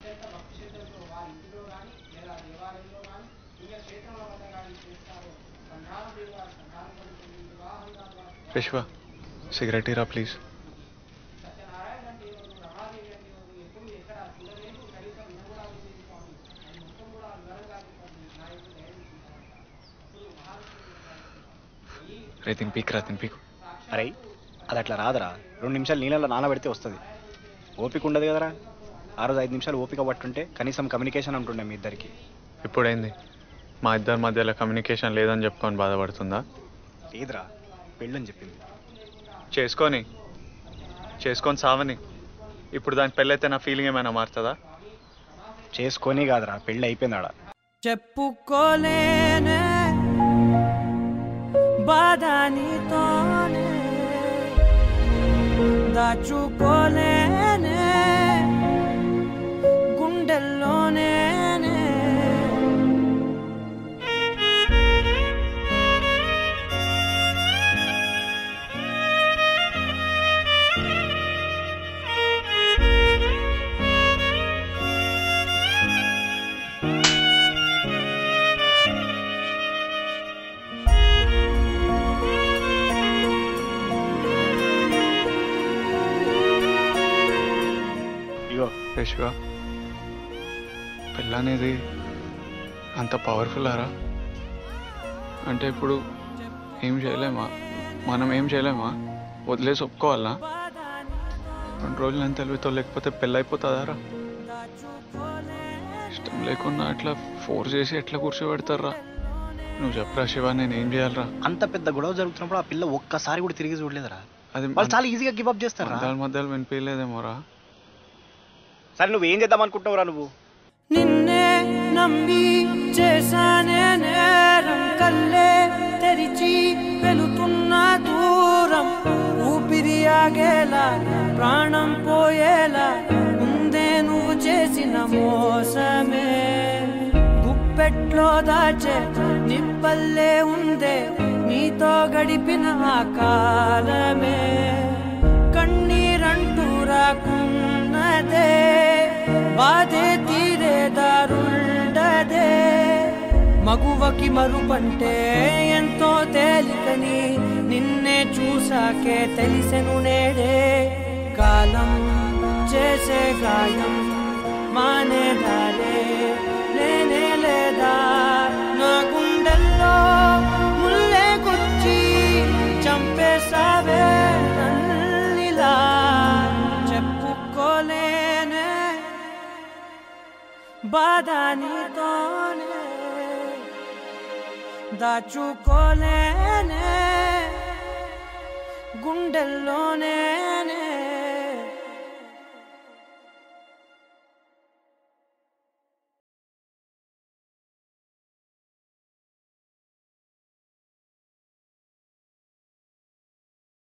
ఎంత భక్తి శ్రద్ధలతో వారి ఇంటిలో కానీ లేదా దేవాలయంలో కానీ పుణ్య క్షేత్రంలో వద్ద కానీ చేస్తారో సంతానం లేని వారి సంతానం కలుగుతుంది వివాహం కాని వారికి విశ్వ సిగరెట్ ఇరా ప్లీజ్ సత్యనారాయణ అంటే ఎవరు రమాదేవి అంటే ఎవరు ఎప్పుడు ఎక్కడ చూడలేదు కనీసం వినకూడదు స్వామి అది మొత్తం కూడా వివరంగా చెప్పండి నా యొక్క ధైర్యం చూశారంట అప్పుడు మహాలక్ష్మి ఈ రే తిని పీక్ రా తిని పీకు అరే అది అట్లా రాదురా రెండు నిమిషాలు నీళ్ళలో నానబెడితే వస్తుంది ఓపిక ఉండదు కదరా ఆ రోజు ఐదు నిమిషాలు ఓపిక పట్టుంటే కనీసం కమ్యూనికేషన్ ఉంటుండే మీ ఇద్దరికి ఇప్పుడైంది మా ఇద్దరి మధ్యలో కమ్యూనికేషన్ లేదని చెప్పుకొని బాధపడుతుందా లేదురా పెళ్ళని చెప్పింది చేసుకొని చేసుకొని సావని ఇప్పుడు దాని పెళ్ళైతే నా ఫీలింగ్ ఏమైనా మారుతుందా చేసుకొని కాదురా పెళ్ళి అయిపోయింది ఆడ చెప్పుకోలేనే బాధ నీతోనే దాచుకోలేనే గుండెల్లోనే ఇగో విశ్వ పెళ్ళి అనేది అంత పవర్ఫుల్ అరా అంటే ఇప్పుడు ఏం చేయలేమా మనం ఏం చేయలేమా వదిలేసి ఒప్పుకోవాలా రెండు రోజులు ఎంత తెలివితో లేకపోతే పెళ్ళి అయిపోతుందారా ఇష్టం లేకున్నా అట్లా ఫోర్స్ చేసి ఎట్లా కూర్చోబెడతారా నువ్వు చెప్పరా శివ నేను ఏం చేయాలరా అంత పెద్ద గొడవ జరుగుతున్నప్పుడు ఆ పిల్ల ఒక్కసారి కూడా తిరిగి చూడలేదురా అది వాళ్ళు చాలా ఈజీగా గివ్ అప్ చేస్తారా మధ్యలో మధ్యలో వినిపించలేదేమోరా సరే నువ్వు ఏం చేద్దాం అనుకుంటున్నావురా నువ్వు నిన్నే నమ్మి చేశానే నేరం కల్లే తెరిచి వెళుతున్న దూరం ఊపిరి ఆగేలా ప్రాణం పోయేలా ముందే నువ్వు చేసిన మోసమే గుప్పెట్లో దాచే నిప్పల్లే ఉందే నీతో గడిపిన ఆ కాలమే కన్నీరంటూ రాకున్నదే బాధే తీరే దారుండదే మగువకి మరుపంటే ఎంతో తేలికని నిన్నే చూసాకే తెలిసెను నేడే కాలం చేసే గాయం మానేదాలే లేనే లేదా నా గుండెల్లో ముల్లే గుచ్చి చంపేసావే నన్నిలా చెప్పుకోలేనే బాధ నీతోనే దాచుకోలేనే గుండెల్లోనే